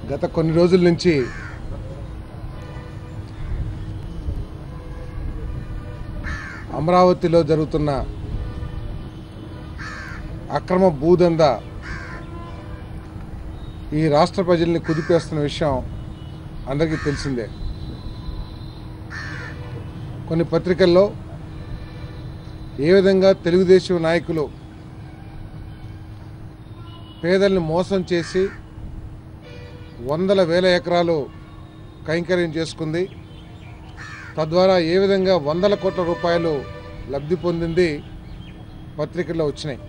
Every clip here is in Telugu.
గత కొన్ని రోజుల నుంచి అమరావతిలో జరుగుతున్న అక్రమ భూదంద ఈ రాష్ట్ర ప్రజల్ని కుదిపేస్తున్న విషయం అందరికీ తెలిసిందే కొన్ని పత్రికల్లో ఏ విధంగా తెలుగుదేశం నాయకులు పేదల్ని మోసం చేసి వందల వేల ఎకరాలు కైంకర్యం చేసుకుంది తద్వారా ఏ విధంగా వందల కోట్ల రూపాయలు లబ్ధి పొందింది పత్రికల్లో వచ్చినాయి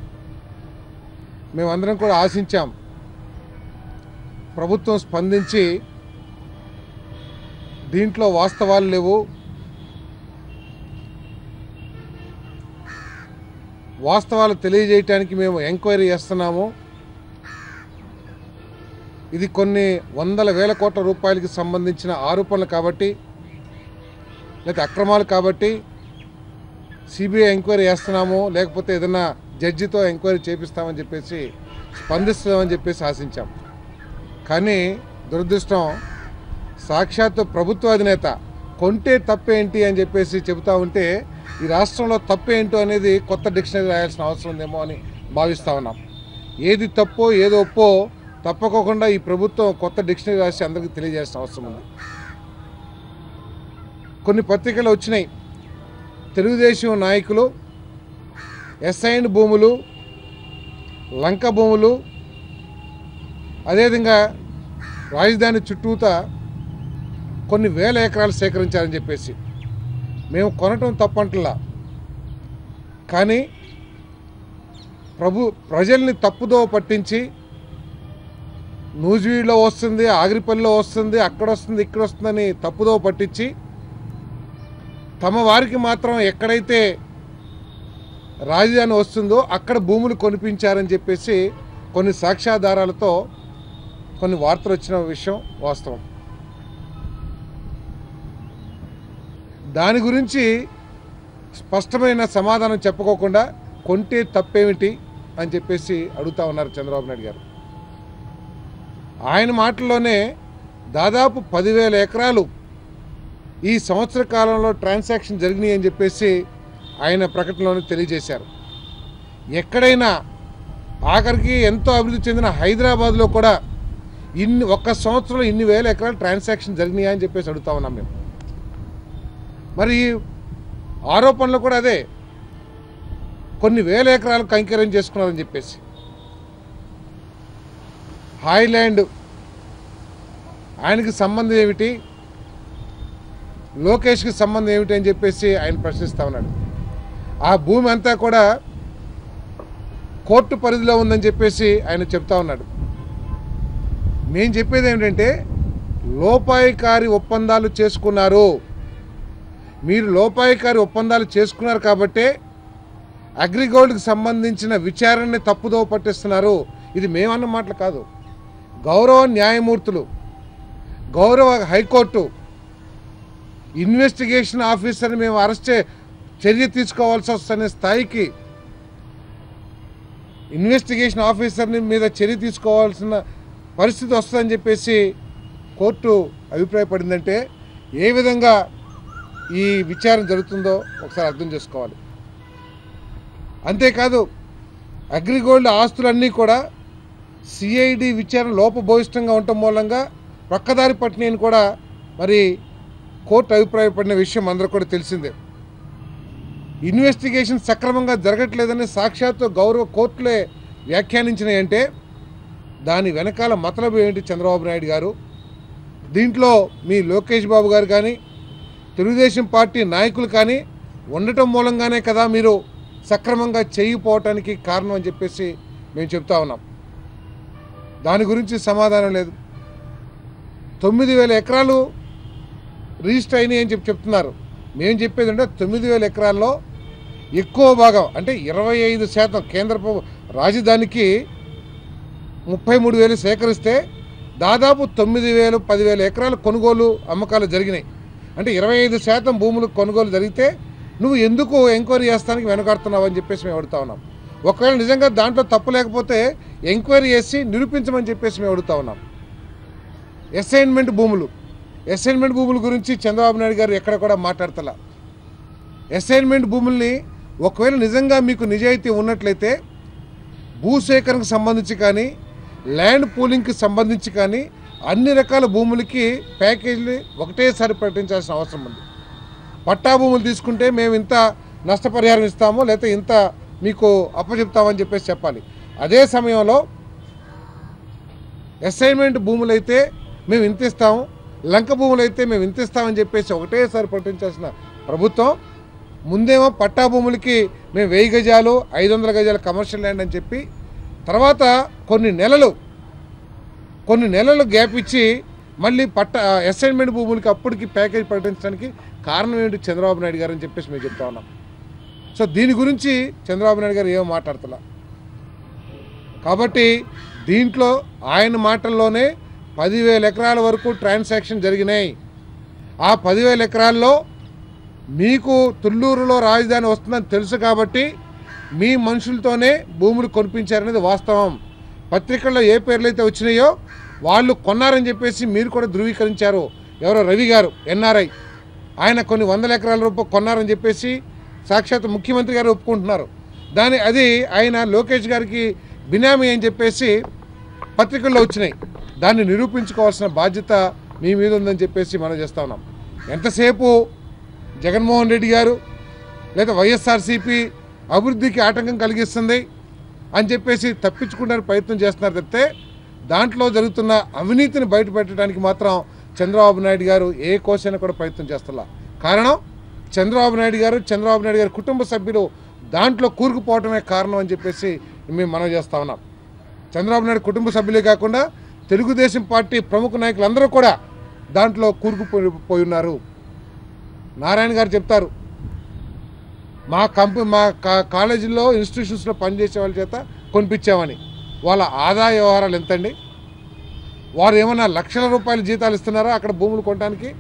మేమందరం కూడా ఆశించాం ప్రభుత్వం స్పందించి దీంట్లో వాస్తవాలు లేవు వాస్తవాలు తెలియజేయటానికి మేము ఎంక్వైరీ చేస్తున్నాము ఇది కొన్ని వందల వేల కోట్ల రూపాయలకి సంబంధించిన ఆరోపణలు కాబట్టి లేకపోతే అక్రమాలు కాబట్టి సిబిఐ ఎంక్వైరీ చేస్తున్నాము లేకపోతే ఏదైనా జడ్జితో ఎంక్వైరీ చేపిస్తామని చెప్పేసి స్పందిస్తామని చెప్పేసి ఆశించాం కానీ దురదృష్టం సాక్షాత్తు ప్రభుత్వ అధినేత కొంటే తప్పేంటి అని చెప్పేసి చెబుతా ఉంటే ఈ రాష్ట్రంలో తప్పేంటో అనేది కొత్త డిక్షనరీ రాయాల్సిన అవసరం ఉందేమో అని భావిస్తా ఉన్నాం ఏది తప్పో ఏదో ఒప్పో తప్పకోకుండా ఈ ప్రభుత్వం కొత్త డిక్షనరీ రాసి అందరికీ తెలియజేయాల్సిన అవసరం ఉంది కొన్ని పత్రికలు వచ్చినాయి తెలుగుదేశం నాయకులు ఎస్ఐన్ భూములు లంక భూములు అదేవిధంగా రాజధాని చుట్టూతా కొన్ని వేల ఎకరాలు సేకరించారని చెప్పేసి మేము కొనటం తప్పంటలా కానీ ప్రభు ప్రజల్ని తప్పుదో పట్టించి నూజివీడులో వస్తుంది ఆగిరిపల్లిలో వస్తుంది అక్కడ వస్తుంది ఇక్కడ వస్తుందని తప్పుదో పట్టించి తమ వారికి మాత్రం ఎక్కడైతే రాజధాని వస్తుందో అక్కడ భూములు కొనిపించారని చెప్పేసి కొన్ని సాక్ష్యాధారాలతో కొన్ని వార్తలు వచ్చిన విషయం వాస్తవం దాని గురించి స్పష్టమైన సమాధానం చెప్పుకోకుండా కొంటే తప్పేమిటి అని చెప్పేసి అడుగుతా ఉన్నారు చంద్రబాబు నాయుడు గారు ఆయన మాటల్లోనే దాదాపు పదివేల ఎకరాలు ఈ సంవత్సర కాలంలో ట్రాన్సాక్షన్ జరిగినాయి అని చెప్పేసి ఆయన ప్రకటనలోనే తెలియజేశారు ఎక్కడైనా ఆఖరికి ఎంతో అభివృద్ధి చెందిన హైదరాబాద్లో కూడా ఇన్ని ఒక్క సంవత్సరంలో ఇన్ని వేల ఎకరాలు ట్రాన్సాక్షన్ జరిగినాయా అని చెప్పేసి అడుగుతా ఉన్నాం మేము మరి ఈ ఆరోపణలు కూడా అదే కొన్ని వేల ఎకరాలు కైంకర్యం చేసుకున్నారని చెప్పేసి హాయ్లాండ్ ఆయనకి సంబంధం ఏమిటి లోకేష్కి సంబంధం ఏమిటి అని చెప్పేసి ఆయన ప్రశ్నిస్తా ఉన్నాడు ఆ భూమి అంతా కూడా కోర్టు పరిధిలో ఉందని చెప్పేసి ఆయన చెప్తా ఉన్నాడు నేను చెప్పేది ఏమిటంటే లోపాయికారి ఒప్పందాలు చేసుకున్నారు మీరు లోపాయికారి ఒప్పందాలు చేసుకున్నారు కాబట్టే అగ్రిగోల్డ్కి సంబంధించిన విచారణని తప్పుదో పట్టిస్తున్నారు ఇది మేమన్న మాటలు కాదు గౌరవ న్యాయమూర్తులు గౌరవ హైకోర్టు ఇన్వెస్టిగేషన్ ఆఫీసర్ని మేము అరెస్ట్ చే చర్య తీసుకోవాల్సి వస్తున్న స్థాయికి ఇన్వెస్టిగేషన్ ఆఫీసర్ని మీద చర్య తీసుకోవాల్సిన పరిస్థితి వస్తుందని చెప్పేసి కోర్టు అభిప్రాయపడిందంటే ఏ విధంగా ఈ విచారణ జరుగుతుందో ఒకసారి అర్థం చేసుకోవాలి అంతేకాదు అగ్రిగోల్డ్ ఆస్తులన్నీ కూడా సిఐడి విచారణ లోపభూయిష్టంగా ఉండటం మూలంగా పక్కదారి పట్టినాయని కూడా మరి కోర్టు అభిప్రాయపడిన విషయం అందరూ కూడా తెలిసిందే ఇన్వెస్టిగేషన్ సక్రమంగా జరగట్లేదని సాక్షాత్తు గౌరవ కోర్టులే వ్యాఖ్యానించినాయంటే దాని వెనకాల మతలబు ఏంటి చంద్రబాబు నాయుడు గారు దీంట్లో మీ లోకేష్ బాబు గారు కానీ తెలుగుదేశం పార్టీ నాయకులు కానీ ఉండటం మూలంగానే కదా మీరు సక్రమంగా చేయకపోవటానికి కారణం అని చెప్పేసి మేము చెప్తా ఉన్నాం దాని గురించి సమాధానం లేదు తొమ్మిది వేల ఎకరాలు రిజిస్టర్ అయినాయి అని చెప్పి చెప్తున్నారు మేము చెప్పేది అంటే తొమ్మిది వేల ఎకరాల్లో ఎక్కువ భాగం అంటే ఇరవై ఐదు శాతం కేంద్ర ప్రభు రాజధానికి ముప్పై మూడు వేలు సేకరిస్తే దాదాపు తొమ్మిది వేలు పదివేల ఎకరాల కొనుగోలు అమ్మకాలు జరిగినాయి అంటే ఇరవై ఐదు శాతం భూములు కొనుగోలు జరిగితే నువ్వు ఎందుకు ఎంక్వైరీ చేస్తానికి వెనకాడుతున్నావు అని చెప్పేసి మేము అడుగుతా ఉన్నాం ఒకవేళ నిజంగా దాంట్లో తప్పు లేకపోతే ఎంక్వైరీ చేసి నిరూపించమని చెప్పేసి మేము అడుగుతా ఉన్నాం అసైన్మెంట్ భూములు అసైన్మెంట్ భూముల గురించి చంద్రబాబు నాయుడు గారు ఎక్కడ కూడా మాట్లాడతలా అసైన్మెంట్ భూముల్ని ఒకవేళ నిజంగా మీకు నిజాయితీ ఉన్నట్లయితే భూసేకరణకు సంబంధించి కానీ ల్యాండ్ పూలింగ్కి సంబంధించి కానీ అన్ని రకాల భూములకి ప్యాకేజీలు ఒకటేసారి ప్రకటించాల్సిన అవసరం ఉంది పట్టా భూములు తీసుకుంటే మేము ఇంత నష్టపరిహారం ఇస్తాము లేకపోతే ఇంత మీకు అప్పచెప్తామని చెప్పేసి చెప్పాలి అదే సమయంలో అసైన్మెంట్ భూములు అయితే మేము ఇంత ఇస్తాము లంక భూములు అయితే మేము ఇంత ఇస్తామని చెప్పేసి ఒకటేసారి ప్రకటించాల్సిన ప్రభుత్వం ముందేమో పట్టా భూములకి మేము వెయ్యి గజాలు ఐదు వందల గజాలు కమర్షియల్ ల్యాండ్ అని చెప్పి తర్వాత కొన్ని నెలలు కొన్ని నెలలు గ్యాప్ ఇచ్చి మళ్ళీ పట్ట అసైన్మెంట్ భూములకి అప్పటికి ప్యాకేజ్ ప్రకటించడానికి కారణం ఏంటి చంద్రబాబు నాయుడు గారు అని చెప్పేసి మేము చెప్తా ఉన్నాం సో దీని గురించి చంద్రబాబు నాయుడు గారు ఏమో మాట్లాడతలా కాబట్టి దీంట్లో ఆయన మాటల్లోనే పదివేల ఎకరాల వరకు ట్రాన్సాక్షన్ జరిగినాయి ఆ పదివేల ఎకరాల్లో మీకు తుళ్ళూరులో రాజధాని వస్తుందని తెలుసు కాబట్టి మీ మనుషులతోనే భూములు కొనిపించారనేది వాస్తవం పత్రికల్లో ఏ పేర్లు అయితే వచ్చినాయో వాళ్ళు కొన్నారని చెప్పేసి మీరు కూడా ధృవీకరించారు ఎవరో రవి గారు ఎన్ఆర్ఐ ఆయన కొన్ని వందల ఎకరాల రూపాయలు కొన్నారని చెప్పేసి సాక్షాత్ ముఖ్యమంత్రి గారు ఒప్పుకుంటున్నారు దాని అది ఆయన లోకేష్ గారికి బినామీ అని చెప్పేసి పత్రికల్లో వచ్చినాయి దాన్ని నిరూపించుకోవాల్సిన బాధ్యత మీ మీద ఉందని చెప్పేసి మనం చేస్తా ఉన్నాం ఎంతసేపు జగన్మోహన్ రెడ్డి గారు లేదా వైఎస్ఆర్సీపీ అభివృద్ధికి ఆటంకం కలిగిస్తుంది అని చెప్పేసి తప్పించుకునే ప్రయత్నం చేస్తున్నారు తప్పితే దాంట్లో జరుగుతున్న అవినీతిని బయటపెట్టడానికి మాత్రం చంద్రబాబు నాయుడు గారు ఏ కోసైనా కూడా ప్రయత్నం చేస్తున్నా కారణం చంద్రబాబు నాయుడు గారు చంద్రబాబు నాయుడు గారి కుటుంబ సభ్యులు దాంట్లో కూరుకుపోవటమే కారణం అని చెప్పేసి మేము మనం చేస్తా ఉన్నాం చంద్రబాబు నాయుడు కుటుంబ సభ్యులే కాకుండా తెలుగుదేశం పార్టీ ప్రముఖ నాయకులందరూ కూడా దాంట్లో కూరుకుపోయి పోయి ఉన్నారు నారాయణ గారు చెప్తారు మా కంపెనీ మా కా- కాలేజీల్లో ఇన్స్టిట్యూషన్స్లో పనిచేసే వాళ్ళ చేత కొనిపించామని వాళ్ళ ఆదాయ వ్యవహారాలు ఎంతండి వారు ఏమన్నా లక్షల రూపాయల జీతాలు ఇస్తున్నారా అక్కడ భూములు కొనడానికి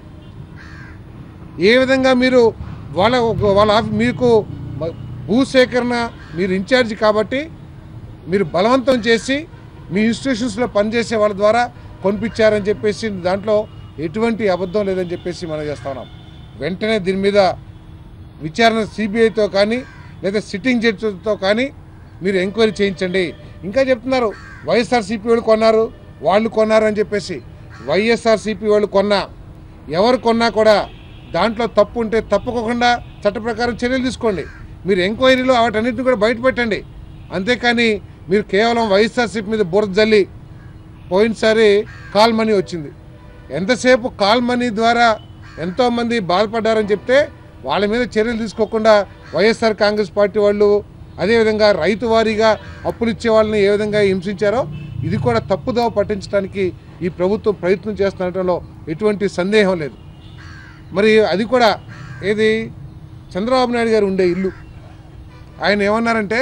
ఏ విధంగా మీరు వాళ్ళ వాళ్ళ ఆఫీ- మీకు మ- భూసేకరణ మీరు ఇన్ఛార్జి కాబట్టి మీరు బలవంతం చేసి మీ ఇన్స్టిట్యూషన్స్లో పనిచేసే వాళ్ళ ద్వారా కొనిపించారని చెప్పేసి దాంట్లో ఎటువంటి అబద్ధం లేదని చెప్పేసి మనం చేస్తా ఉన్నాం వెంటనే దీని మీద విచారణ సిబిఐతో కానీ లేదా సిట్టింగ్ జడ్జితో కానీ మీరు ఎంక్వైరీ చేయించండి ఇంకా చెప్తున్నారు వైఎస్ఆర్సీపీ వాళ్ళు కొన్నారు వాళ్ళు కొన్నారు అని చెప్పేసి వైఎస్ఆర్సీపీ వాళ్ళు కొన్నా ఎవరు కొన్నా కూడా దాంట్లో తప్పు ఉంటే తప్పకుండా చట్ట ప్రకారం చర్యలు తీసుకోండి మీరు ఎంక్వైరీలో వాటన్నిటిని కూడా బయటపెట్టండి అంతేకాని మీరు కేవలం వైఎస్ఆర్సీపీ మీద బురద జల్లి పోయినసారి కాల్ మనీ వచ్చింది ఎంతసేపు కాల్ మనీ ద్వారా ఎంతోమంది బాధపడ్డారని చెప్తే వాళ్ళ మీద చర్యలు తీసుకోకుండా వైఎస్ఆర్ కాంగ్రెస్ పార్టీ వాళ్ళు అదేవిధంగా రైతు వారీగా అప్పులు ఇచ్చే వాళ్ళని ఏ విధంగా హింసించారో ఇది కూడా తప్పుదోవ పట్టించడానికి ఈ ప్రభుత్వం ప్రయత్నం చేస్తుండటంలో ఎటువంటి సందేహం లేదు మరి అది కూడా ఏది చంద్రబాబు నాయుడు గారు ఉండే ఇల్లు ఆయన ఏమన్నారంటే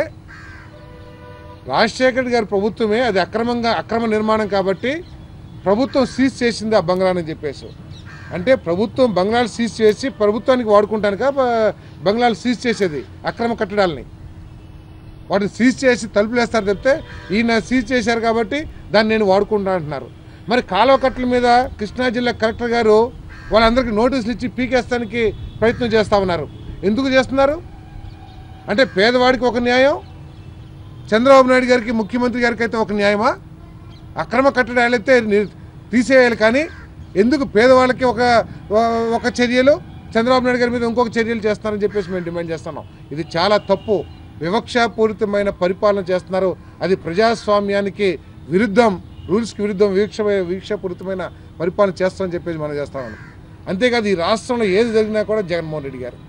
రాజశేఖర్ గారి ప్రభుత్వమే అది అక్రమంగా అక్రమ నిర్మాణం కాబట్టి ప్రభుత్వం సీజ్ చేసింది ఆ బంగ్లాని చెప్పేసి అంటే ప్రభుత్వం బంగ్లాలు సీజ్ చేసి ప్రభుత్వానికి వాడుకుంటానుక బంగ్లాలు సీజ్ చేసేది అక్రమ కట్టడాలని వాటిని సీజ్ చేసి తలుపులు వేస్తారు చెప్తే ఈయన సీజ్ చేశారు కాబట్టి దాన్ని నేను వాడుకుంటా అంటున్నారు మరి కాలువ కట్టల మీద కృష్ణా జిల్లా కలెక్టర్ గారు వాళ్ళందరికీ నోటీసులు ఇచ్చి పీకేస్తానికి ప్రయత్నం చేస్తా ఉన్నారు ఎందుకు చేస్తున్నారు అంటే పేదవాడికి ఒక న్యాయం చంద్రబాబు నాయుడు గారికి ముఖ్యమంత్రి గారికి అయితే ఒక న్యాయమా అక్రమ కట్టడాలైతే ని- తీసేయాలి కానీ ఎందుకు పేదవాళ్ళకి ఒక ఒక చర్యలు చంద్రబాబు నాయుడు గారి మీద ఇంకొక చర్యలు చేస్తారని చెప్పేసి మేము డిమాండ్ చేస్తున్నాం ఇది చాలా తప్పు వివక్షాపూరితమైన పరిపాలన చేస్తున్నారు అది ప్రజాస్వామ్యానికి విరుద్ధం రూల్స్కి విరుద్ధం వీక్ష వీక్షపూరితమైన పరిపాలన చేస్తామని చెప్పేసి మనం చేస్తామని అంతేకాదు ఈ రాష్ట్రంలో ఏది జరిగినా కూడా జగన్మోహన్ రెడ్డి గారు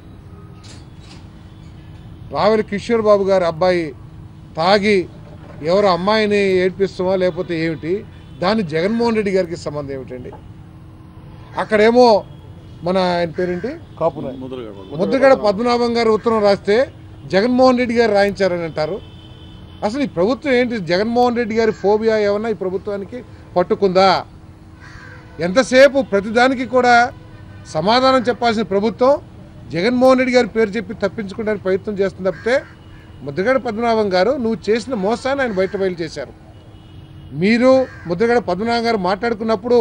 రావెల కిషోర్ బాబు గారి అబ్బాయి తాగి ఎవరు అమ్మాయిని ఏడ్పిస్తామో లేకపోతే ఏమిటి దాని జగన్మోహన్ రెడ్డి గారికి సంబంధం ఏమిటండి అక్కడేమో మన ఆయన పేరేంటి కాపు నాయక్. ముద్రగడ పద్మనాభం గారు ఉత్తరం రాస్తే జగన్మోహన్ రెడ్డి గారు రాయించారని అంటారు అసలు ఈ ప్రభుత్వం ఏంటి జగన్మోహన్ రెడ్డి గారి ఫోబియా ఏమన్నా ఈ ప్రభుత్వానికి పట్టుకుందా ఎంతసేపు ప్రతిదానికి కూడా సమాధానం చెప్పాల్సిన ప్రభుత్వం జగన్మోహన్ రెడ్డి గారి పేరు చెప్పి తప్పించుకోవడానికి ప్రయత్నం చేస్తుంది తప్పితే ముద్రగడ పద్మనాభం గారు నువ్వు చేసిన మోసాన్ని ఆయన బయట బయలు చేశారు మీరు ముద్రగడ పద్మనాభం గారు మాట్లాడుకున్నప్పుడు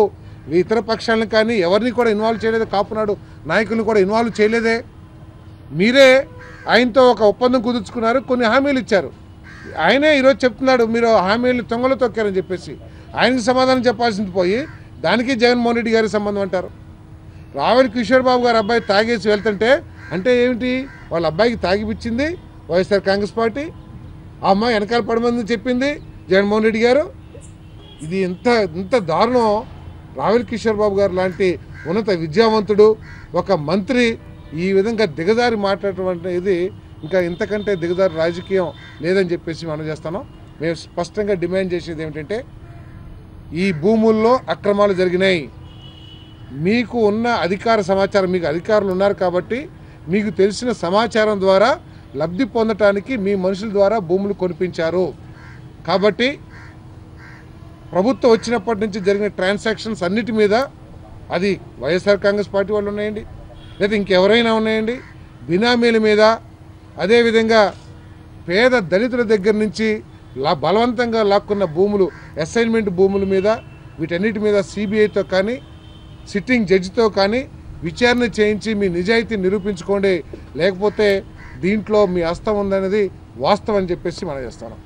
ఇతర పక్షాలను కానీ ఎవరిని కూడా ఇన్వాల్వ్ చేయలేదు కాపునాడు నాయకులను కూడా ఇన్వాల్వ్ చేయలేదే మీరే ఆయనతో ఒక ఒప్పందం కుదుర్చుకున్నారు కొన్ని హామీలు ఇచ్చారు ఆయనే ఈరోజు చెప్తున్నాడు మీరు హామీలు తొంగలు తొక్కారని చెప్పేసి ఆయనకి సమాధానం చెప్పాల్సింది పోయి దానికి జగన్మోహన్ రెడ్డి గారి సంబంధం అంటారు రావెల్ కిషోర్ బాబు గారు అబ్బాయి తాగేసి వెళ్తుంటే అంటే ఏమిటి వాళ్ళ అబ్బాయికి తాగిపిచ్చింది వైఎస్ఆర్ కాంగ్రెస్ పార్టీ ఆ అమ్మాయి వెనకాల పడమని చెప్పింది జగన్మోహన్ రెడ్డి గారు ఇది ఇంత ఇంత దారుణం రావెల్ కిషోర్ బాబు గారు లాంటి ఉన్నత విద్యావంతుడు ఒక మంత్రి ఈ విధంగా దిగజారి మాట్లాడటం ఇది ఇంకా ఇంతకంటే దిగజారి రాజకీయం లేదని చెప్పేసి మనం చేస్తున్నాం మేము స్పష్టంగా డిమాండ్ చేసేది ఏమిటంటే ఈ భూముల్లో అక్రమాలు జరిగినాయి మీకు ఉన్న అధికార సమాచారం మీకు అధికారులు ఉన్నారు కాబట్టి మీకు తెలిసిన సమాచారం ద్వారా లబ్ధి పొందటానికి మీ మనుషుల ద్వారా భూములు కొనిపించారు కాబట్టి ప్రభుత్వం వచ్చినప్పటి నుంచి జరిగిన ట్రాన్సాక్షన్స్ అన్నిటి మీద అది వైఎస్ఆర్ కాంగ్రెస్ పార్టీ వాళ్ళు ఉన్నాయండి లేదా ఇంకెవరైనా ఉన్నాయండి బినామీల మీద అదేవిధంగా పేద దళితుల దగ్గర నుంచి లా బలవంతంగా లాక్కున్న భూములు అసైన్మెంట్ భూముల మీద వీటన్నిటి మీద సిబిఐతో కానీ సిట్టింగ్ జడ్జితో కానీ విచారణ చేయించి మీ నిజాయితీ నిరూపించుకోండి లేకపోతే దీంట్లో మీ హస్తం ఉందనేది వాస్తవం అని చెప్పేసి మనం చేస్తాను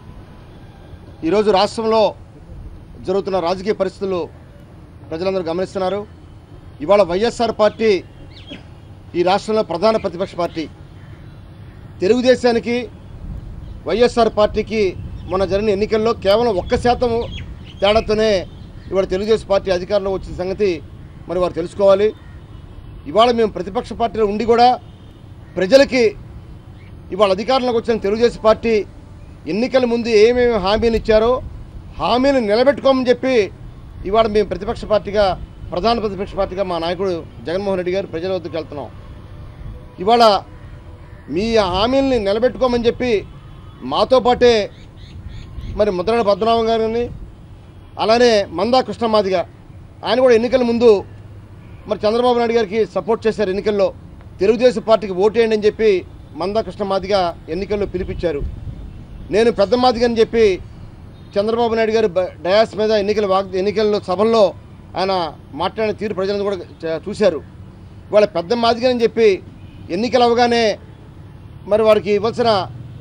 ఈరోజు రాష్ట్రంలో జరుగుతున్న రాజకీయ పరిస్థితులు ప్రజలందరూ గమనిస్తున్నారు ఇవాళ వైఎస్ఆర్ పార్టీ ఈ రాష్ట్రంలో ప్రధాన ప్రతిపక్ష పార్టీ తెలుగుదేశానికి వైఎస్ఆర్ పార్టీకి మొన్న జరిగిన ఎన్నికల్లో కేవలం ఒక్క శాతం తేడాతోనే ఇవాళ తెలుగుదేశం పార్టీ అధికారంలో వచ్చిన సంగతి మరి వారు తెలుసుకోవాలి ఇవాళ మేము ప్రతిపక్ష పార్టీలో ఉండి కూడా ప్రజలకి ఇవాళ అధికారంలోకి వచ్చిన తెలుగుదేశం పార్టీ ఎన్నికల ముందు ఏమేమి హామీలు ఇచ్చారో హామీలు నిలబెట్టుకోమని చెప్పి ఇవాళ మేము ప్రతిపక్ష పార్టీగా ప్రధాన ప్రతిపక్ష పార్టీగా మా నాయకుడు జగన్మోహన్ రెడ్డి గారు ప్రజల వద్దకు వెళ్తున్నాం ఇవాళ మీ హామీల్ని నిలబెట్టుకోమని చెప్పి మాతో పాటే మరి ముద్రగడ పద్మనాభం గారిని అలానే మందా కృష్ణమాదిగా ఆయన కూడా ఎన్నికల ముందు మరి చంద్రబాబు నాయుడు గారికి సపోర్ట్ చేశారు ఎన్నికల్లో తెలుగుదేశం పార్టీకి ఓటేయండి అని చెప్పి మందా కృష్ణమాదిగా ఎన్నికల్లో పిలిపించారు నేను పెద్ద మాదిగ అని చెప్పి చంద్రబాబు నాయుడు గారు బ- డయాస్ మీద ఎన్నికల వాగ్ ఎన్నికల్లో సభల్లో ఆయన మాట్లాడిన తీరు ప్రజలను కూడా చ- చూశారు ఇవాళ పెద్ద మాదిగ అని చెప్పి ఎన్నికలు అవగానే మరి వారికి ఇవ్వాల్సిన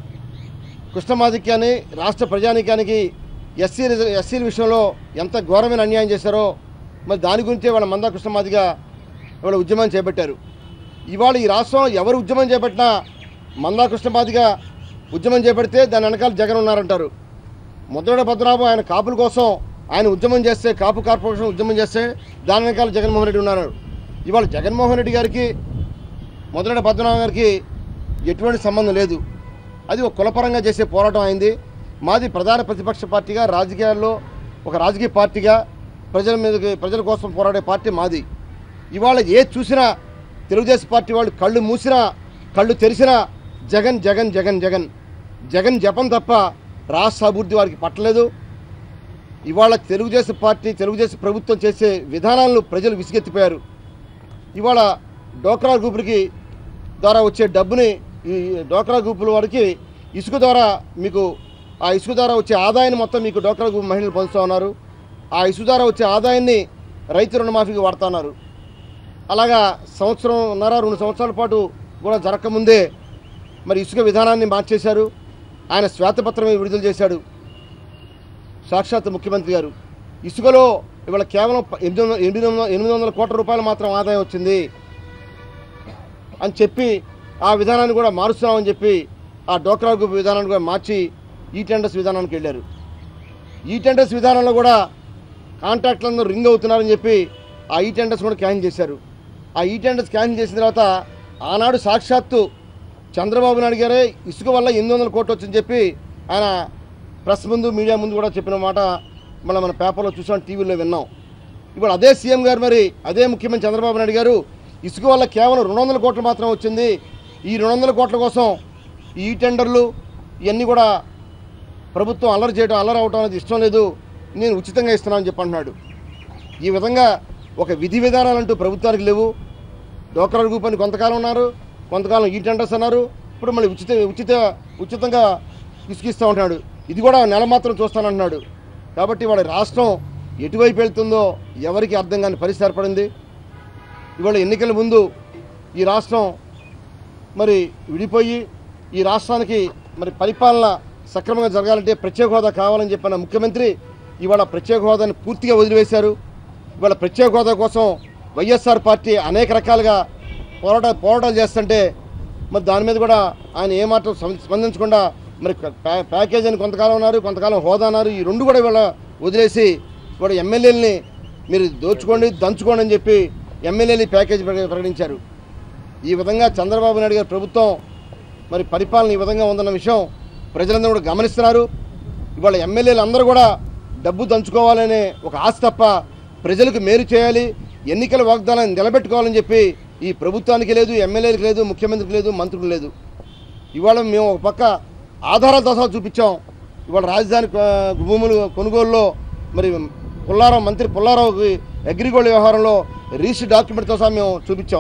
కృష్ణమాదిక్యాన్ని రాష్ట్ర ప్రజానికానికి ఎస్సీ రిజ- ఎస్సీల విషయంలో ఎంత ఘోరమైన అన్యాయం చేశారో మరి దాని గురించే వాళ్ళ మందా కృష్ణమాదిగా ఇవాళ ఉద్యమం చేపట్టారు ఇవాళ ఈ రాష్ట్రంలో ఎవరు ఉద్యమం చేపట్టినా మందా కృష్ణమాదిగా ఉద్యమం చేపడితే దాని వెనకాల జగన్ ఉన్నారంటారు ముద్రగడ పద్మనాభం ఆయన కాపుల కోసం ఆయన ఉద్యమం చేస్తే కాపు కార్పొరేషన్ ఉద్యమం చేస్తే దాని వెనకాల జగన్మోహన్ రెడ్డి ఉన్నారు ఇవాళ జగన్మోహన్ రెడ్డి గారికి ముద్రగడ పద్మనాభం గారికి ఎటువంటి సంబంధం లేదు అది ఒక కులపరంగా చేసే పోరాటం అయింది మాది ప్రధాన ప్రతిపక్ష పార్టీగా రాజకీయాల్లో ఒక రాజకీయ పార్టీగా ప్రజల మీదకి ప్రజల కోసం పోరాడే పార్టీ మాది ఇవాళ ఏ చూసినా తెలుగుదేశం పార్టీ వాళ్ళు కళ్ళు మూసినా కళ్ళు తెరిచినా జగన్ జగన్ జగన్ జగన్ జగన్ జపం తప్ప రాష్ట్ర అభివృద్ధి వారికి పట్టలేదు ఇవాళ తెలుగుదేశం పార్టీ తెలుగుదేశం ప్రభుత్వం చేసే విధానాలను ప్రజలు విసిగెత్తిపోయారు ఇవాళ డోక్రా గ్రూపులకి ద్వారా వచ్చే డబ్బుని ఈ డోక్రా గ్రూపుల వారికి ఇసుక ద్వారా మీకు ఆ ఇసుక ద్వారా వచ్చే ఆదాయాన్ని మొత్తం మీకు డోక్రా గ్రూప్ మహిళలు పంచుతూ ఉన్నారు ఆ ఇసుక ద్వారా వచ్చే ఆదాయాన్ని రైతు రుణమాఫీకి వాడుతున్నారు అలాగా సంవత్సరంన్నర రెండు సంవత్సరాల పాటు కూడా జరగకముందే మరి ఇసుక విధానాన్ని మార్చేశారు ఆయన శ్వేతపత్రం విడుదల చేశాడు సాక్షాత్ ముఖ్యమంత్రి గారు ఇసుకలో ఇవాళ కేవలం ప- ఎనిమిది వందల ఎనిమిది వందల ఎనిమిది వందల కోట్ల రూపాయలు మాత్రం ఆదాయం వచ్చింది అని చెప్పి ఆ విధానాన్ని కూడా మారుస్తున్నామని చెప్పి ఆ డోక్రా గ్రూప్ విధానాన్ని కూడా మార్చి ఈ టెండర్స్ విధానానికి వెళ్ళారు ఈ టెండర్స్ విధానంలో కూడా కాంట్రాక్టులందరూ రింగ్ అవుతున్నారని చెప్పి ఆ ఈ టెండర్స్ కూడా క్యాన్సిల్ చేశారు ఆ ఈ టెండర్స్ క్యాన్సిల్ చేసిన తర్వాత ఆనాడు సాక్షాత్తు చంద్రబాబు నాయుడు గారే ఇసుక వల్ల ఎనిమిది వందల కోట్లు వచ్చిందని చెప్పి ఆయన ప్రెస్ ముందు మీడియా ముందు కూడా చెప్పిన మాట మళ్ళీ మన పేపర్లో చూసాం టీవీలో విన్నాం ఇప్పుడు అదే సీఎం గారు మరి అదే ముఖ్యమంత్రి చంద్రబాబు నాయుడు గారు ఇసుక వల్ల కేవలం రెండు వందల కోట్లు మాత్రం వచ్చింది ఈ రెండు వందల కోట్ల కోసం ఈ టెండర్లు ఇవన్నీ కూడా ప్రభుత్వం అల్లరి చేయడం అల్లరి అవడం అనేది ఇష్టం లేదు నేను ఉచితంగా ఇస్తున్నానని చెప్పి అంటున్నాడు ఈ విధంగా ఒక విధి విధానాలు అంటూ ప్రభుత్వానికి లేవు డోక్రా గ్రూప్ అని కొంతకాలం ఉన్నారు కొంతకాలం ఈ టెండర్స్ అన్నారు ఇప్పుడు మళ్ళీ ఉచిత ఉచిత ఉచితంగా ఇసుకిస్తూ ఉంటున్నాడు ఇది కూడా నెల మాత్రం చూస్తానంటున్నాడు కాబట్టి వాళ్ళ రాష్ట్రం ఎటువైపు వెళ్తుందో ఎవరికి అర్థం కాని పరిస్థితి ఏర్పడింది ఇవాళ ఎన్నికల ముందు ఈ రాష్ట్రం మరి విడిపోయి ఈ రాష్ట్రానికి మరి పరిపాలన సక్రమంగా జరగాలంటే ప్రత్యేక హోదా కావాలని చెప్పిన ముఖ్యమంత్రి ఇవాళ ప్రత్యేక హోదాని పూర్తిగా వదిలివేశారు ఇవాళ ప్రత్యేక హోదా కోసం వైఎస్ఆర్ పార్టీ అనేక రకాలుగా పోరాట పోరాటాలు చేస్తుంటే మరి దాని మీద కూడా ఆయన ఏమాత్రం స్పం- స్పందించకుండా మరి ప్యా- ప్యాకేజ్ అని కొంతకాలం ఉన్నారు కొంతకాలం హోదా అన్నారు ఈ రెండు కూడా ఇవాళ వదిలేసి ఇవాళ ఎమ్మెల్యేలని మీరు దోచుకోండి దంచుకోండి అని చెప్పి ఎమ్మెల్యేలు ప్యాకేజ్ ప్రక- ప్రకటించారు ఈ విధంగా చంద్రబాబు నాయుడు గారి ప్రభుత్వం మరి పరిపాలన ఈ విధంగా ఉందన్న విషయం ప్రజలందరూ కూడా గమనిస్తున్నారు ఇవాళ ఎమ్మెల్యేలు అందరూ కూడా డబ్బు దంచుకోవాలనే ఒక ఆశ తప్ప ప్రజలకు మేలు చేయాలి ఎన్నికల వాగ్దానాన్ని నిలబెట్టుకోవాలని చెప్పి ఈ ప్రభుత్వానికి లేదు ఎమ్మెల్యేలకు లేదు ముఖ్యమంత్రికి లేదు మంత్రులకు లేదు ఇవాళ మేము ఒక పక్క ఆధారాలతో సహా చూపించాం ఇవాళ రాజధాని ఆ, భూములు కొనుగోలులో మరి పుల్లారావు మంత్రి పుల్లారావుకి అగ్రిగోల్డ్ వ్యవహారంలో రీస్ డాక్యుమెంట్తో సహా మేము చూపించాం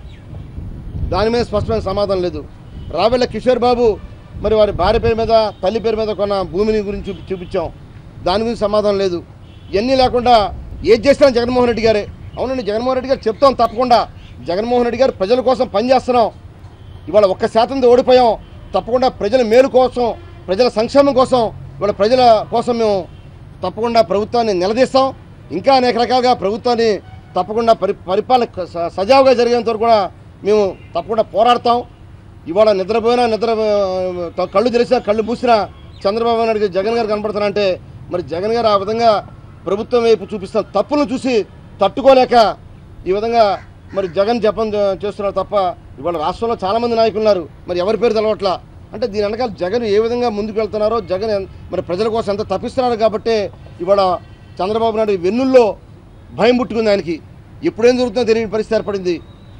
దాని మీద స్పష్టమైన సమాధానం లేదు రావెళ్ళ కిషోర్ బాబు మరి వారి భార్య పేరు మీద తల్లి పేరు మీద కొన్న భూమిని గురించి చూపి చూపించాం దాని గురించి సమాధానం లేదు ఇవన్నీ లేకుండా ఏది చేస్తాం జగన్మోహన్ రెడ్డి గారే అవునండి జగన్మోహన్ రెడ్డి గారు చెప్తాం తప్పకుండా జగన్మోహన్ రెడ్డి గారు ప్రజల కోసం పనిచేస్తున్నాం ఇవాళ ఒక్క శాతంతో ఓడిపోయాం తప్పకుండా ప్రజల మేలు కోసం ప్రజల సంక్షేమం కోసం ఇవాళ ప్రజల కోసం మేము తప్పకుండా ప్రభుత్వాన్ని నిలదీస్తాం ఇంకా అనేక రకాలుగా ప్రభుత్వాన్ని తప్పకుండా పరి పరిపాలన స- సజావుగా జరిగేంత వరకు కూడా మేము తప్పకుండా పోరాడతాం ఇవాళ నిద్రపోయినా నిద్ర త- కళ్ళు తెరిచినా కళ్ళు మూసినా చంద్రబాబు నాయుడు గారు, జగన్ గారు కనపడుతున్నారంటే మరి జగన్ గారు ఆ విధంగా ప్రభుత్వం వైపు చూపిస్తున్న తప్పులను చూసి తట్టుకోలేక ఈ విధంగా మరి జగన్ జపం చే- చేస్తున్నారు తప్ప ఇవాళ రాష్ట్రంలో చాలామంది నాయకులు ఉన్నారు మరి ఎవరి పేరు తెలవట్లా అంటే దీని వెనకాల జగన్ ఏ విధంగా ముందుకు వెళ్తున్నారో జగన్ ఎన్- మరి ప్రజల కోసం ఎంత తప్పిస్తున్నారు కాబట్టి ఇవాళ చంద్రబాబు నాయుడు వెన్నుల్లో భయం పుట్టుకుంది ఆయనకి ఎప్పుడేం జరుగుతుందో తెలియని పరిస్థితి ఏర్పడింది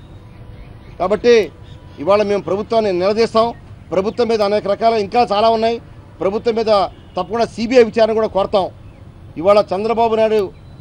కాబట్టి ఇవాళ మేము ప్రభుత్వాన్ని నిలదీస్తాం ప్రభుత్వం మీద అనేక రకాల ఇంకా చాలా ఉన్నాయి ప్రభుత్వం మీద తప్పకుండా సిబిఐ విచారణ కూడా కోరతాం ఇవాళ చంద్రబాబు నాయుడు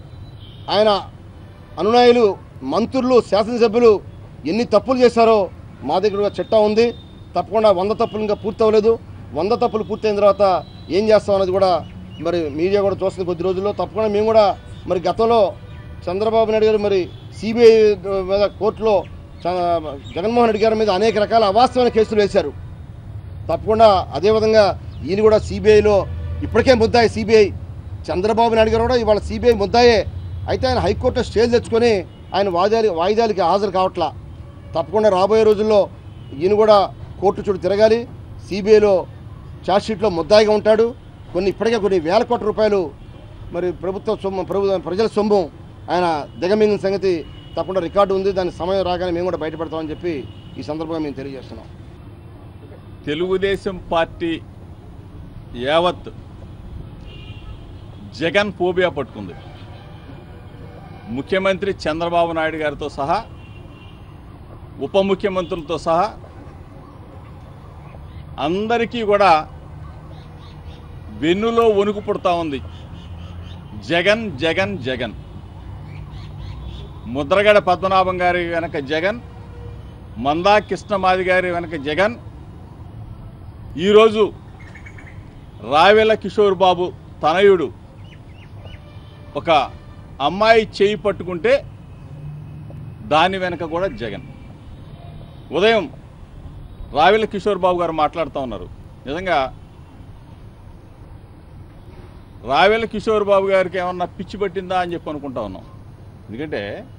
ఆయన అనునాయులు మంత్రులు శాసనసభ్యులు ఎన్ని తప్పులు చేశారో మా దగ్గర కూడా చట్టం ఉంది తప్పకుండా వంద తప్పులు ఇంకా పూర్తి అవ్వలేదు వంద తప్పులు పూర్తయిన తర్వాత ఏం చేస్తాం అనేది కూడా మరి మీడియా కూడా చూస్తుంది కొద్ది రోజుల్లో తప్పకుండా మేము కూడా మరి గతంలో చంద్రబాబు నాయుడు గారు మరి సిబిఐ మీద కోర్టులో చ- జగన్మోహన్ రెడ్డి గారి మీద అనేక రకాల అవాస్తవమైన కేసులు వేశారు తప్పకుండా అదేవిధంగా ఈయన కూడా సిబిఐలో ఇప్పటికే ముద్దాయి సిబిఐ చంద్రబాబు నాయుడు గారు కూడా ఇవాళ సిబిఐ ముద్దాయే అయితే ఆయన హైకోర్టులో స్టేజ్ తెచ్చుకొని ఆయన వాయిదాలు వాయిదాలకి హాజరు కావట్లా తప్పకుండా రాబోయే రోజుల్లో ఈయన కూడా కోర్టు చుట్టూ తిరగాలి సిబిఐలో ఛార్జ్షీట్లో ముద్దాయిగా ఉంటాడు కొన్ని ఇప్పటికే కొన్ని వేల కోట్ల రూపాయలు మరి ప్రభుత్వ సొమ్ము ప్రభు ప్రజల సొమ్ము ఆయన దిగమింగిన సంగతి తప్పకుండా రికార్డు ఉంది దాని సమయం రాగానే మేము కూడా బయటపడతామని చెప్పి ఈ సందర్భంగా మేము తెలియజేస్తున్నాం తెలుగుదేశం పార్టీ యావత్ జగన్ ఫోబియా పట్టుకుంది ముఖ్యమంత్రి చంద్రబాబు నాయుడు గారితో సహా ఉప ముఖ్యమంత్రులతో సహా అందరికీ కూడా వెన్నులో వణుకు పుడతా ఉంది జగన్ జగన్ జగన్ ముద్రగడ పద్మనాభం గారి వెనక జగన్ మందా కృష్ణమాది గారి వెనక జగన్ ఈరోజు రావెల కిషోర్ బాబు తనయుడు ఒక అమ్మాయి చేయి పట్టుకుంటే దాని వెనక కూడా జగన్ ఉదయం రావెల కిషోర్ బాబు గారు మాట్లాడుతూ ఉన్నారు నిజంగా రావెల కిషోర్ బాబు గారికి ఏమన్నా పిచ్చి పట్టిందా అని చెప్పి అనుకుంటా ఉన్నాం ఎందుకంటే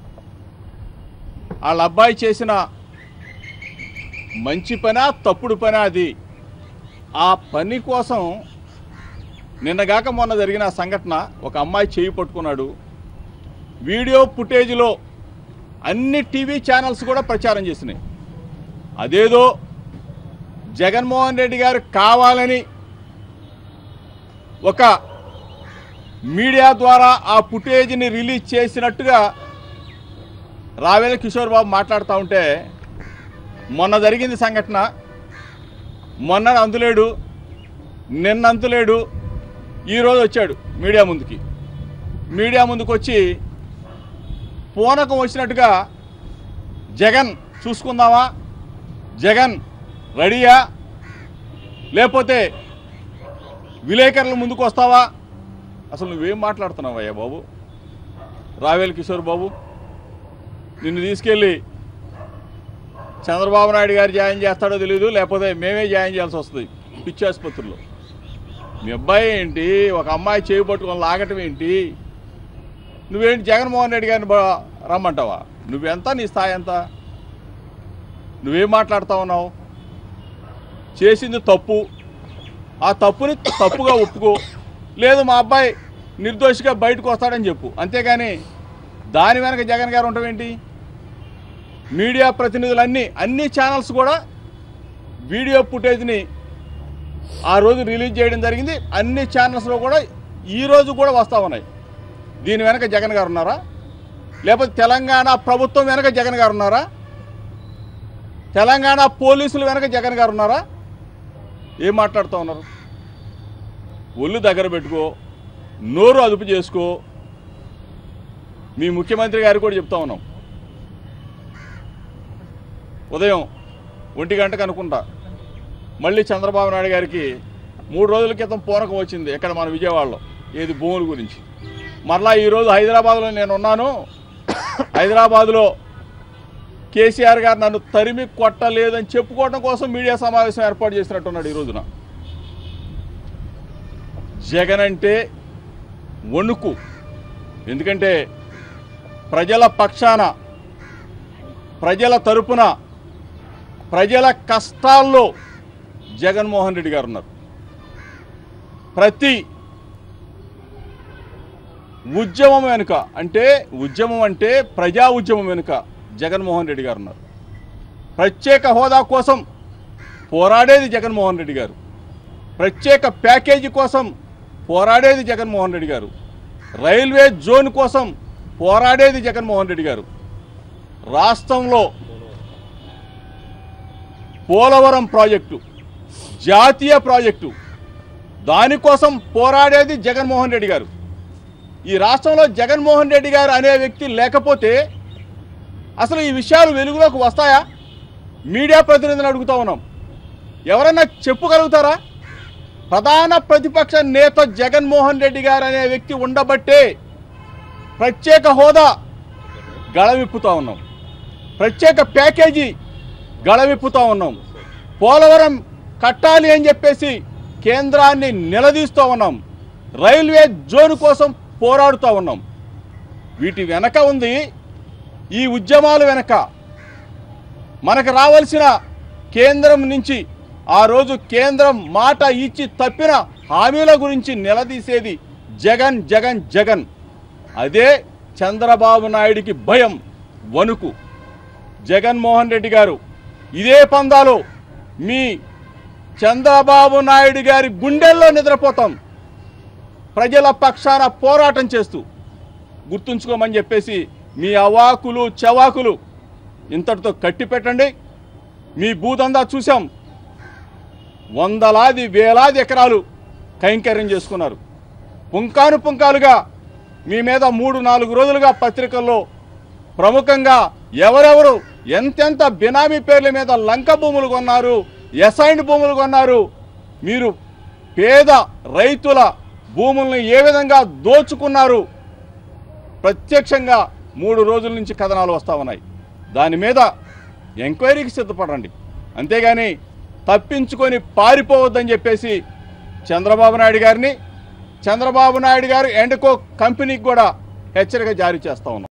వాళ్ళ అబ్బాయి చేసిన మంచి పనా తప్పుడు పనా అది ఆ పని కోసం నిన్నగాక మొన్న జరిగిన ఆ సంఘటన ఒక అమ్మాయి చేయి పట్టుకున్నాడు వీడియో ఫుటేజ్లో అన్ని టీవీ ఛానల్స్ కూడా ప్రచారం చేసినాయి అదేదో జగన్మోహన్ రెడ్డి గారు కావాలని ఒక మీడియా ద్వారా ఆ ఫుటేజ్ని రిలీజ్ చేసినట్టుగా రావేల కిషోర్ బాబు మాట్లాడుతూ ఉంటే మొన్న జరిగింది సంఘటన మొన్న అంతులేడు నిన్న అంతులేడు ఈరోజు వచ్చాడు మీడియా ముందుకి మీడియా ముందుకు వచ్చి పూనకం వచ్చినట్టుగా జగన్ చూసుకుందామా జగన్ రెడీయా లేకపోతే విలేకరుల ముందుకు వస్తావా అసలు నువ్వేం మాట్లాడుతున్నావయ్యా బాబు రావేల్ కిషోర్ బాబు నిన్ను తీసుకెళ్ళి చంద్రబాబు నాయుడు గారు జాయిన్ చేస్తాడో తెలియదు లేకపోతే మేమే జాయిన్ చేయాల్సి వస్తుంది పిచ్చి ఆసుపత్రిలో మీ అబ్బాయి ఏంటి ఒక అమ్మాయి చేయి పట్టుకొని లాగటం ఏంటి నువ్వేంటి జగన్మోహన్ రెడ్డి గారిని బా- రమ్మంటావా నువ్వెంత నీ స్థాయి ఎంత నువ్వేం మాట్లాడుతా ఉన్నావు చేసింది తప్పు ఆ తప్పుని తప్పుగా ఒప్పుకో లేదు మా అబ్బాయి నిర్దోషిగా బయటకు వస్తాడని చెప్పు అంతేగాని దాని వెనక జగన్ గారు ఉండటం ఏంటి మీడియా ప్రతినిధులన్నీ అన్ని ఛానల్స్ కూడా వీడియో ఫుటేజ్ని ఆ రోజు రిలీజ్ చేయడం జరిగింది అన్ని ఛానల్స్లో కూడా ఈ రోజు కూడా వస్తూ ఉన్నాయి దీని వెనక జగన్ గారు ఉన్నారా లేకపోతే తెలంగాణ ప్రభుత్వం వెనక జగన్ గారు ఉన్నారా తెలంగాణ పోలీసులు వెనక జగన్ గారు ఉన్నారా ఏం మాట్లాడుతూ ఉన్నారు ఒళ్ళు దగ్గర పెట్టుకో నోరు అదుపు చేసుకో మీ ముఖ్యమంత్రి గారికి కూడా చెప్తా ఉన్నాం ఉదయం ఒంటి గంటకు అనుకుంటా మళ్ళీ చంద్రబాబు నాయుడు గారికి మూడు రోజుల క్రితం పూనకం వచ్చింది ఇక్కడ మన విజయవాడలో ఏది భూముల గురించి మరలా ఈరోజు హైదరాబాద్లో నేను ఉన్నాను హైదరాబాద్లో కేసీఆర్ గారు నన్ను తరిమి కొట్టలేదని చెప్పుకోవడం కోసం మీడియా సమావేశం ఏర్పాటు చేసినట్టున్నాడు ఈ రోజున జగన్ అంటే వణుకు ఎందుకంటే ప్రజల పక్షాన ప్రజల తరపున ప్రజల కష్టాల్లో జగన్మోహన్ రెడ్డి గారు ఉన్నారు ప్రతి ఉద్యమం వెనుక అంటే ఉద్యమం అంటే ప్రజా ఉద్యమం వెనుక జగన్మోహన్ రెడ్డి గారు ఉన్నారు ప్రత్యేక హోదా కోసం పోరాడేది జగన్మోహన్ రెడ్డి గారు ప్రత్యేక ప్యాకేజీ కోసం పోరాడేది జగన్మోహన్ రెడ్డి గారు రైల్వే జోన్ కోసం పోరాడేది జగన్మోహన్ రెడ్డి గారు రాష్ట్రంలో పోలవరం ప్రాజెక్టు జాతీయ ప్రాజెక్టు దానికోసం పోరాడేది జగన్మోహన్ రెడ్డి గారు ఈ రాష్ట్రంలో జగన్మోహన్ రెడ్డి గారు అనే వ్యక్తి లేకపోతే అసలు ఈ విషయాలు వెలుగులోకి వస్తాయా మీడియా ప్రతినిధిని అడుగుతా ఉన్నాం ఎవరన్నా చెప్పగలుగుతారా ప్రధాన ప్రతిపక్ష నేత జగన్మోహన్ రెడ్డి గారు అనే వ్యక్తి ఉండబట్టే ప్రత్యేక హోదా గళవిప్పుతా ఉన్నాం ప్రత్యేక ప్యాకేజీ గళవిప్పుతా ఉన్నాం పోలవరం కట్టాలి అని చెప్పేసి కేంద్రాన్ని నిలదీస్తూ ఉన్నాం రైల్వే జోన్ కోసం పోరాడుతూ ఉన్నాం వీటి వెనక ఉంది ఈ ఉద్యమాల వెనక మనకు రావాల్సిన కేంద్రం నుంచి ఆ రోజు కేంద్రం మాట ఇచ్చి తప్పిన హామీల గురించి నిలదీసేది జగన్ జగన్ జగన్ అదే చంద్రబాబు నాయుడికి భయం వణుకు జగన్మోహన్ రెడ్డి గారు ఇదే పందాలో మీ చంద్రబాబు నాయుడు గారి గుండెల్లో నిద్రపోతాం ప్రజల పక్షాన పోరాటం చేస్తూ గుర్తుంచుకోమని చెప్పేసి మీ అవాకులు చవాకులు ఇంతటితో కట్టి పెట్టండి మీ భూదందా చూసాం వందలాది వేలాది ఎకరాలు కైంకర్యం చేసుకున్నారు పుంకాను పుంకాలుగా మీ మీద మూడు నాలుగు రోజులుగా పత్రికల్లో ప్రముఖంగా ఎవరెవరు ఎంతెంత బినామీ పేర్ల మీద లంక భూములు కొన్నారు ఎసైన్డ్ భూములు కొన్నారు మీరు పేద రైతుల భూముల్ని ఏ విధంగా దోచుకున్నారు ప్రత్యక్షంగా మూడు రోజుల నుంచి కథనాలు వస్తూ ఉన్నాయి దాని మీద ఎంక్వైరీకి సిద్ధపడండి అంతేగాని తప్పించుకొని పారిపోవద్దని చెప్పేసి చంద్రబాబు నాయుడు గారిని చంద్రబాబు నాయుడు గారు ఎండకో కంపెనీకి కూడా హెచ్చరిక జారీ చేస్తా ఉన్నాం